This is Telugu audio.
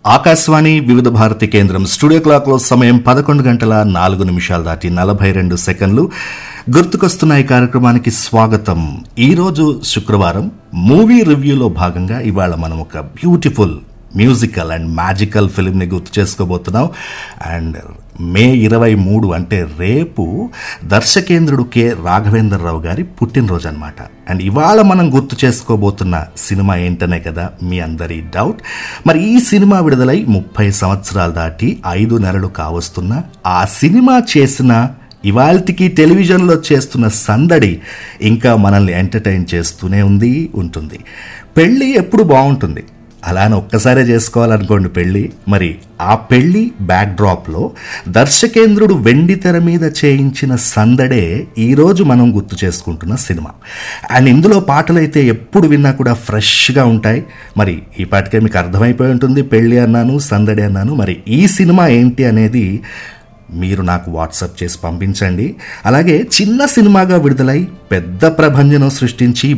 ఆకాశవాణి వివిధ భారతి కేంద్రం స్టూడియో క్లాక్లో సమయం పదకొండు గంటల నాలుగు నిమిషాలు దాటి నలభై రెండు సెకండ్లు గుర్తుకొస్తున్న ఈ కార్యక్రమానికి స్వాగతం ఈరోజు శుక్రవారం మూవీ రివ్యూలో భాగంగా ఇవాళ మనం ఒక బ్యూటిఫుల్ మ్యూజికల్ అండ్ మ్యాజికల్ ఫిల్మ్ని గుర్తు చేసుకోబోతున్నాం అండ్ మే ఇరవై మూడు అంటే రేపు దర్శకేంద్రుడు కె రాఘవేంద్రరావు గారి పుట్టినరోజు అనమాట అండ్ ఇవాళ మనం గుర్తు చేసుకోబోతున్న సినిమా ఏంటనే కదా మీ అందరి డౌట్ మరి ఈ సినిమా విడుదలై ముప్పై సంవత్సరాలు దాటి ఐదు నెలలు కావస్తున్న ఆ సినిమా చేసిన ఇవాల్టికి టెలివిజన్లో చేస్తున్న సందడి ఇంకా మనల్ని ఎంటర్టైన్ చేస్తూనే ఉంది ఉంటుంది పెళ్ళి ఎప్పుడు బాగుంటుంది అలానే ఒక్కసారే చేసుకోవాలనుకోండి పెళ్ళి మరి ఆ పెళ్ళి బ్యాక్డ్రాప్లో దర్శకేంద్రుడు వెండి తెర మీద చేయించిన సందడే ఈరోజు మనం గుర్తు చేసుకుంటున్న సినిమా అండ్ ఇందులో పాటలైతే ఎప్పుడు విన్నా కూడా ఫ్రెష్గా ఉంటాయి మరి ఈ పాటికే మీకు అర్థమైపోయి ఉంటుంది పెళ్ళి అన్నాను సందడి అన్నాను మరి ఈ సినిమా ఏంటి అనేది మీరు నాకు వాట్సాప్ చేసి పంపించండి అలాగే చిన్న సినిమాగా విడుదలై పెద్ద ప్రభంజనం సృష్టించి